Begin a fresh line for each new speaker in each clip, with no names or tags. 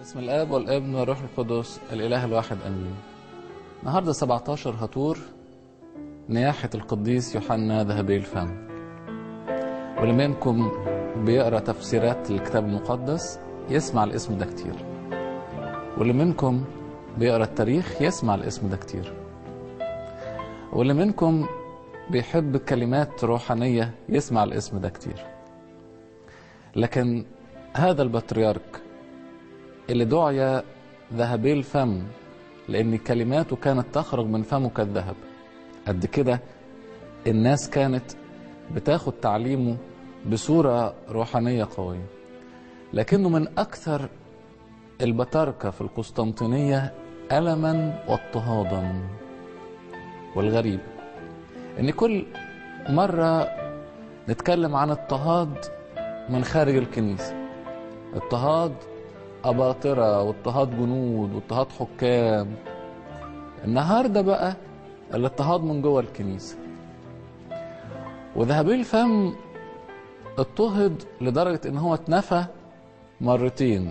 باسم الاب والابن والروح القدس الاله الواحد امين النهارده 17 هطور نياحه القديس يوحنا ذهبي الفم واللي منكم بيقرا تفسيرات الكتاب المقدس يسمع الاسم ده كتير واللي منكم بيقرا التاريخ يسمع الاسم ده كتير واللي منكم بيحب كلمات روحانيه يسمع الاسم ده كتير لكن هذا البطريرك اللي دعي ذهبي الفم لأن كلماته كانت تخرج من فمه كالذهب قد كده الناس كانت بتاخد تعليمه بصورة روحانية قوية لكنه من أكثر البطاركة في القسطنطينية ألما واضطهادا والغريب إن كل مرة نتكلم عن اضطهاد من خارج الكنيسة اضطهاد أباطرة واضطهاد جنود واضطهاد حكام النهاردة بقى الاضطهاد من جوه الكنيسة وذهبي الفم اضطهد لدرجة ان هو اتنفى مرتين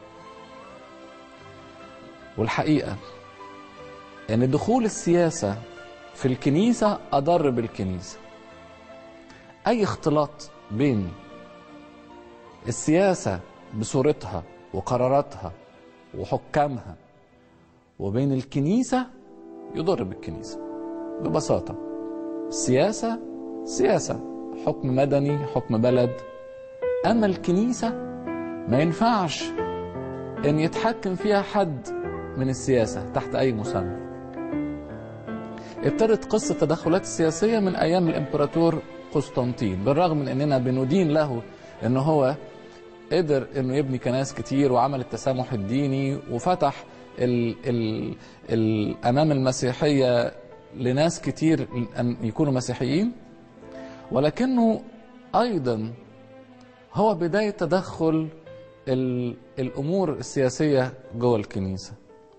والحقيقة ان دخول السياسة في الكنيسة أضر بالكنيسة أي اختلاط بين السياسة بصورتها وقراراتها وحكامها وبين الكنيسة يضر بالكنيسة ببساطة السياسة سياسة حكم مدني حكم بلد أما الكنيسة ما ينفعش أن يتحكم فيها حد من السياسة تحت أي مسمى ابتدت قصة التدخلات السياسية من أيام الإمبراطور قسطنطين بالرغم من أننا بندين له أن هو قدر انه يبني كنائس كتير وعمل التسامح الديني وفتح ال ال الامام المسيحيه لناس كتير ان يكونوا مسيحيين ولكنه ايضا هو بدايه تدخل ال الامور السياسيه جوه الكنيسه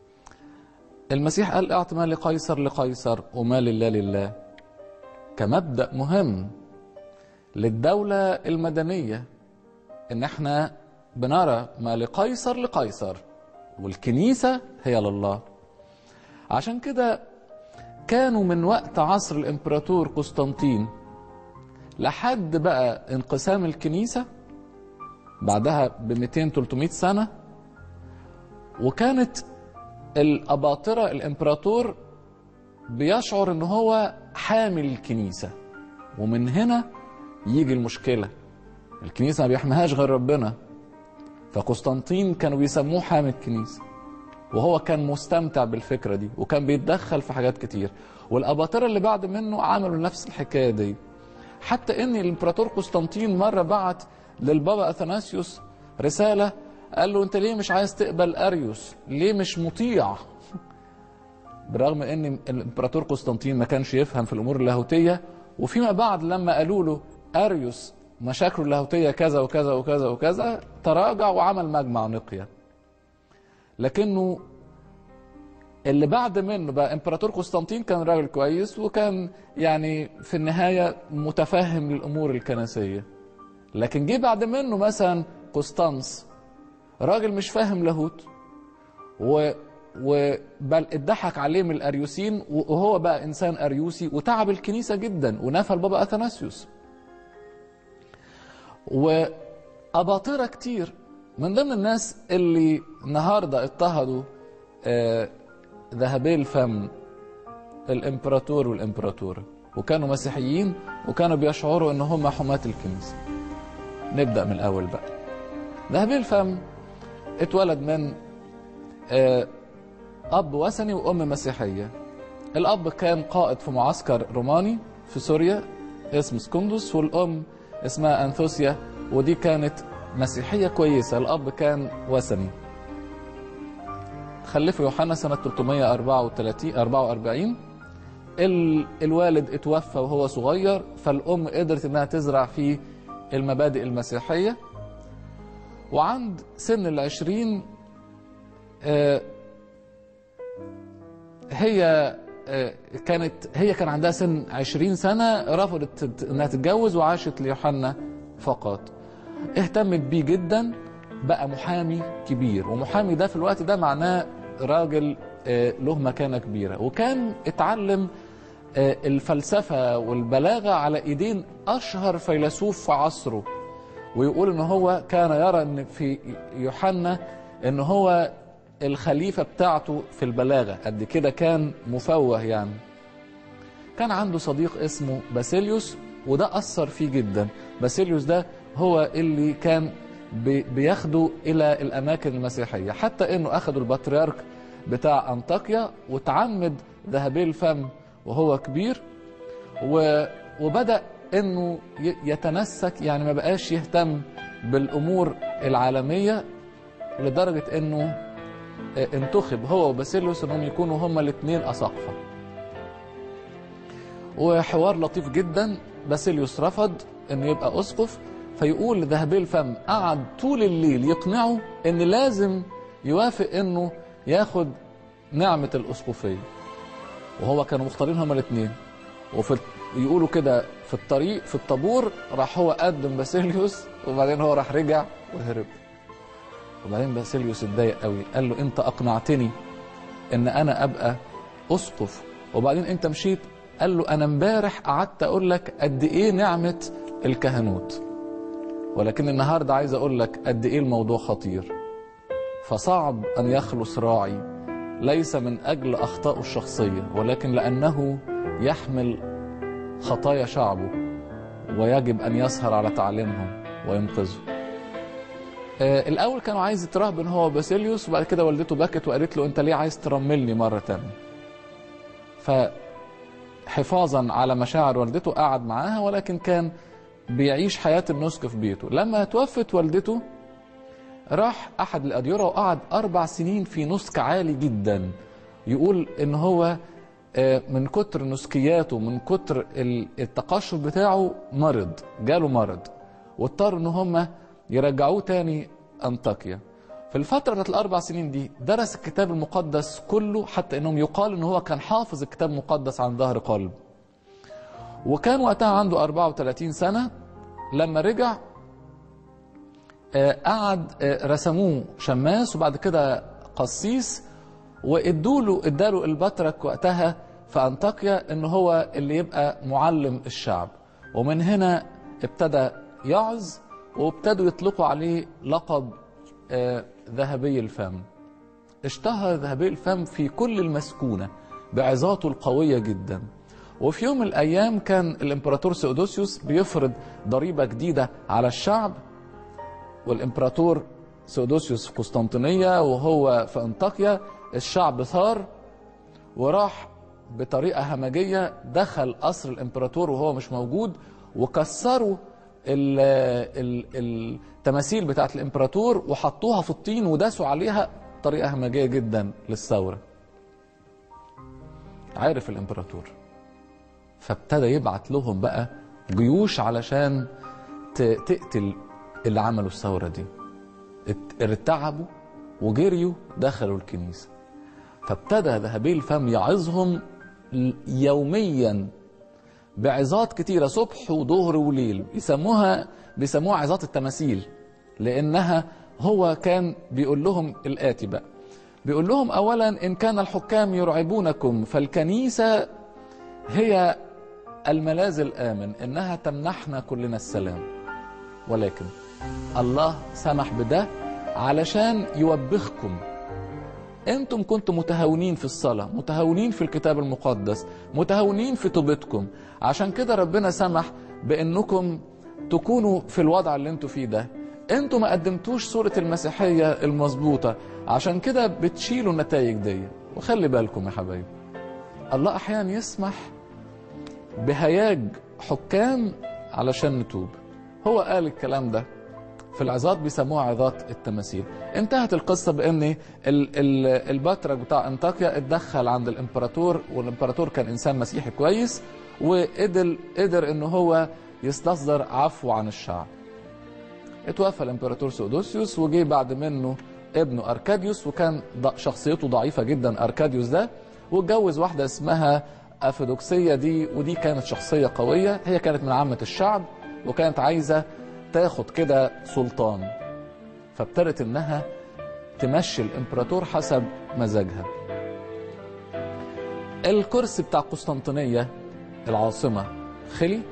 المسيح قال اعط ما لقيصر لقيصر وما لله لله كمبدا مهم للدوله المدنيه ان احنا بنرى ما لقيصر لقيصر والكنيسة هي لله عشان كده كانوا من وقت عصر الامبراطور قسطنطين لحد بقى انقسام الكنيسة بعدها ب 200 300 سنة وكانت الأباطرة الامبراطور بيشعر ان هو حامل الكنيسة ومن هنا يجي المشكله الكنيسة ما بيحميهاش غير ربنا فقسطنطين كانوا بيسموه حامي الكنيسة وهو كان مستمتع بالفكرة دي وكان بيتدخل في حاجات كتير والأباطرة اللي بعد منه عملوا نفس الحكاية دي حتى ان الامبراطور قسطنطين مرة بعت للبابا أثناسيوس رسالة قال له انت ليه مش عايز تقبل أريوس ليه مش مطيع بالرغم ان الامبراطور قسطنطين ما كانش يفهم في الامور اللاهوتيه وفيما بعد لما قالوا له اريوس مشاكله اللاهوتية كذا وكذا وكذا وكذا تراجع وعمل مجمع نقية لكنه اللي بعد منه بقى امبراطور قسطنطين كان راجل كويس وكان يعني في النهاية متفهم للأمور الكنسية لكن جه بعد منه مثلا قسطنس راجل مش فاهم لاهوت و وبل اتضحك عليه من الاريوسين وهو بقى انسان اريوسي وتعب الكنيسه جدا ونفى البابا اثناسيوس وأباطرة كتير من ضمن الناس اللي النهاردة اضطهدوا آه ذهبي الفم الامبراطور والامبراطورة وكانوا مسيحيين وكانوا بيشعروا ان هم حماة الكنيسة نبدأ من الأول بقى ذهبي الفم اتولد من آه أب وثني وأم مسيحية الأب كان قائد في معسكر روماني في سوريا اسمه سكندس والأم اسمها أنثوسيا ودي كانت مسيحية كويسة الأب كان وثني خلفه يوحنا سنة 334 44 ال... الوالد اتوفى وهو صغير فالأم قدرت إنها تزرع فيه المبادئ المسيحية وعند سن العشرين آه هي كانت هي كان عندها سن 20 سنة رفضت انها تتجوز وعاشت ليوحنا فقط اهتمت بيه جدا بقى محامي كبير ومحامي ده في الوقت ده معناه راجل آه، له مكانة كبيرة وكان اتعلم آه، الفلسفة والبلاغة على ايدين اشهر فيلسوف في عصره ويقول ان هو كان يرى ان في يوحنا ان هو الخليفة بتاعته في البلاغة قد كده كان مفوه يعني كان عنده صديق اسمه باسيليوس وده أثر فيه جدا باسيليوس ده هو اللي كان بي- بياخده إلى الأماكن المسيحية حتى إنه أخدوا البطريرك بتاع أنطاكيا وتعمد ذهبي الفم وهو كبير و... وبدأ إنه ي- يتنسك يعني ما بقاش يهتم بالأمور العالمية لدرجة إنه آه، انتخب هو وباسيليوس إنهم يكونوا هما الاثنين أساقفة وحوار لطيف جدا باسيليوس رفض انه يبقى اسقف فيقول لذهبي الفم قعد طول الليل يقنعه ان لازم يوافق انه ياخد نعمة الاسقفية وهو كانوا مختارين هما الاثنين وفي يقولوا كده في الطريق في الطابور راح هو قدم باسيليوس وبعدين هو راح رجع وهرب وبعدين باسيليوس اتضايق قوي قال له انت اقنعتني ان انا ابقى اسقف وبعدين انت مشيت قال له انا امبارح قعدت اقول لك قد ايه نعمه الكهنوت ولكن النهارده عايز اقول لك قد ايه الموضوع خطير فصعب ان يخلص راعي ليس من اجل اخطائه الشخصيه ولكن لانه يحمل خطايا شعبه ويجب ان يسهر على تعليمهم وينقذهم آه، الاول كانوا عايز يترهبن هو باسيليوس وبعد كده والدته بكت وقالت له انت ليه عايز ترملني مره تانية فحفاظا على مشاعر والدته قعد معاها ولكن كان بيعيش حياه النسك في بيته لما توفت والدته راح احد الاديره وقعد اربع سنين في نسك عالي جدا يقول ان هو آه، من كتر نسكياته من كتر ال- التقشف بتاعه مرض جاله مرض واضطر ان هم يرجعوه تاني انطاكيا في الفترة بتاعت الأربع سنين دي درس الكتاب المقدس كله حتى إنهم يقال إن هو كان حافظ الكتاب المقدس عن ظهر قلب وكان وقتها عنده 34 سنة لما رجع آه، قعد آه، رسموه شماس وبعد كده قسيس وادوله اداله البطرك وقتها في انطاكيا ان هو اللي يبقى معلم الشعب ومن هنا ابتدى يعظ وابتدوا يطلقوا عليه لقب آه، ذهبي الفم اشتهر ذهبي الفم في كل المسكونة بعظاته القوية جدا وفي يوم من الأيام كان الإمبراطور سيودوسيوس بيفرض ضريبة جديدة على الشعب والإمبراطور سيودوسيوس في قسطنطينية وهو في أنطاكيا الشعب ثار وراح بطريقة همجية دخل قصر الإمبراطور وهو مش موجود وكسروا ال- ال- التماثيل بتاعت الإمبراطور وحطوها في الطين وداسوا عليها طريقة همجية جدا للثورة عارف الإمبراطور فابتدى يبعت لهم بقى جيوش علشان ت- تقتل اللي عملوا الثورة دي ات- ارتعبوا وجريوا دخلوا الكنيسة فابتدى ذهبي الفم يعظهم ل- يوميا بعظات كتيرة صبح وظهر وليل يسموها بيسموها عظات التماثيل لأنها هو كان بيقول لهم الآتي بقى بيقول لهم أولا إن كان الحكام يرعبونكم فالكنيسة هي الملاذ الآمن إنها تمنحنا كلنا السلام ولكن الله سمح بده علشان يوبخكم انتم كنتم متهاونين في الصلاة متهاونين في الكتاب المقدس متهاونين في توبتكم عشان كده ربنا سمح بانكم تكونوا في الوضع اللي انتوا فيه ده انتوا ما قدمتوش صورة المسيحية المظبوطة عشان كده بتشيلوا النتائج دي وخلي بالكم يا حبايبي الله احيانا يسمح بهياج حكام علشان نتوب هو قال الكلام ده في العظات بيسموها عظات التماثيل انتهت القصة بان ال- ال- البطرك بتاع انطاكيا اتدخل عند الامبراطور والامبراطور كان انسان مسيحي كويس وقدر قدر ان هو يستصدر عفو عن الشعب اتوفى الامبراطور سودوسيوس وجي بعد منه ابنه اركاديوس وكان ض- شخصيته ضعيفة جدا اركاديوس ده واتجوز واحدة اسمها افيدوكسية دي ودي كانت شخصية قوية هي كانت من عامة الشعب وكانت عايزة تاخد كده سلطان فابتدت انها تمشي الامبراطور حسب مزاجها الكرسي بتاع قسطنطينية العاصمة خلي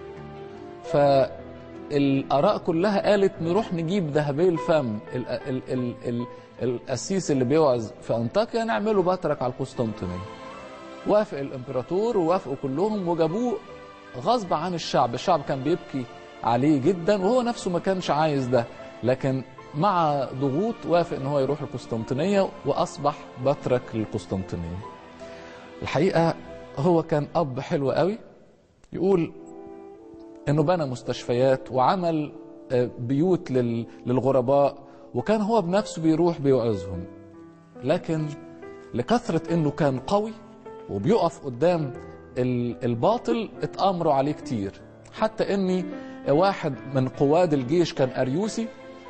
فالآراء كلها قالت نروح نجيب ذهبي الفم ال ال ال ال القسيس اللي بيوعظ في أنطاكيا نعمله بطرك على القسطنطينية وافق الامبراطور ووافقوا كلهم وجابوه غصب عن الشعب الشعب كان بيبكي عليه جدا وهو نفسه ما كانش عايز ده لكن مع ضغوط وافق ان هو يروح القسطنطينيه واصبح بطرك للقسطنطينيه الحقيقه هو كان اب حلو قوي يقول انه بنى مستشفيات وعمل آه، بيوت لل- للغرباء وكان هو بنفسه بيروح بيوعظهم لكن لكثرة انه كان قوي وبيقف قدام ال- الباطل اتأمروا عليه كتير حتى اني واحد من قواد الجيش كان اريوسي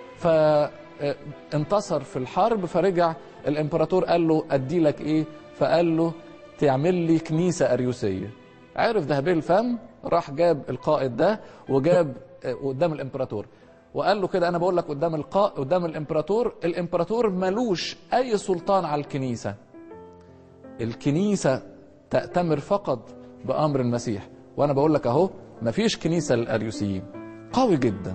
فانتصر في الحرب فرجع الامبراطور قال له ادي لك ايه فقال له تعمل لي كنيسة اريوسية عرف ذهبي الفم راح جاب القائد ده وجاب آه، قدام الامبراطور وقال له كده انا بقول لك قدام القائد قدام الامبراطور الامبراطور ملوش اي سلطان على الكنيسه الكنيسه تأتمر فقط بامر المسيح وانا بقول لك اهو مفيش كنيسه للاريوسيين قوي جدا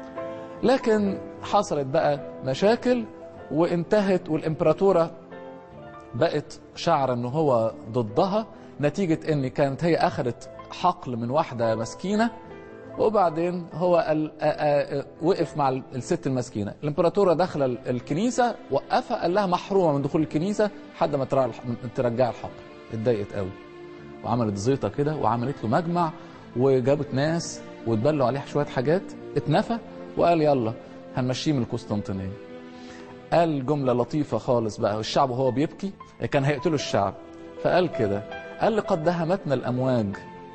لكن حصلت بقى مشاكل وانتهت والامبراطوره بقت شعر ان هو ضدها نتيجة ان كانت هي اخذت حقل من واحدة مسكينة وبعدين هو قال آ- آ- آ- وقف مع ال- الست المسكينة الامبراطورة داخلة ال- الكنيسة وقفها قال لها محرومة من دخول الكنيسة لحد ما ترجع الح- ترجع الحقل اتضايقت قوي وعملت زيطة كده وعملت له مجمع وجابت ناس واتبلوا عليه شوية حاجات اتنفى وقال يلا هنمشيه من القسطنطينية قال جملة لطيفة خالص بقى الشعب وهو بيبكي كان هيقتلوا الشعب فقال كده قال لقد دهمتنا الأمواج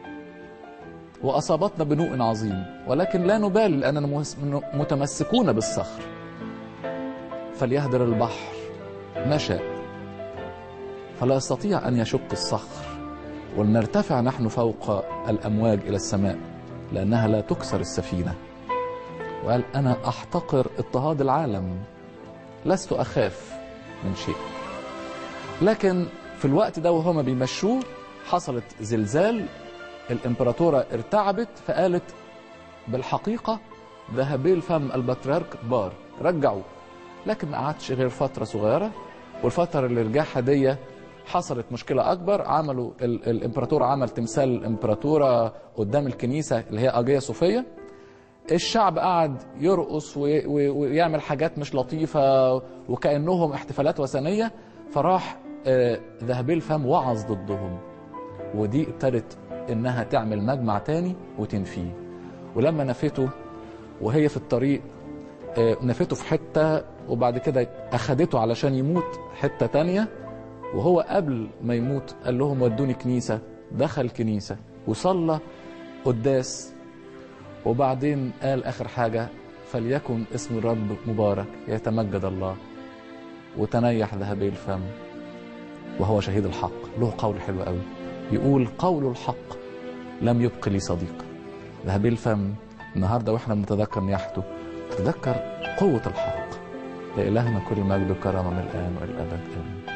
وأصابتنا بنوء عظيم ولكن لا نبالي لأننا مهس- متمسكون بالصخر فليهدر البحر ما شاء فلا يستطيع أن يشق الصخر ولنرتفع نحن فوق الأمواج إلى السماء لأنها لا تكسر السفينة وقال أنا أحتقر اضطهاد العالم لست أخاف من شيء لكن في الوقت ده وهما بيمشوه حصلت زلزال الإمبراطورة ارتعبت فقالت بالحقيقة ذهبي الفم البطريرك بار رجعوه لكن ما قعدش غير فترة صغيرة والفترة اللي رجعها دي حصلت مشكلة أكبر عملوا ال- الإمبراطور عمل تمثال الإمبراطورة قدام الكنيسة اللي هي أجية صوفية الشعب قعد يرقص وي- وي- ويعمل حاجات مش لطيفة وكأنهم احتفالات وثنية فراح آه، ذهبي الفم وعظ ضدهم ودي ابتدت انها تعمل مجمع تاني وتنفيه ولما نفته وهي في الطريق آه، نفته في حتة وبعد كده أخدته علشان يموت حتة تانية وهو قبل ما يموت قال لهم ودوني كنيسة دخل كنيسة وصلى قداس وبعدين قال آخر حاجة فليكن اسم الرب مبارك يتمجد الله وتنيح ذهبي الفم وهو شهيد الحق له قول حلو قوي يقول قول الحق لم يبق لي صديق ذهبي الفم النهارده واحنا بنتذكر نياحته تذكر قوة الحق لإلهنا كل مجد وكرامة من الآن وإلى الأبد آمين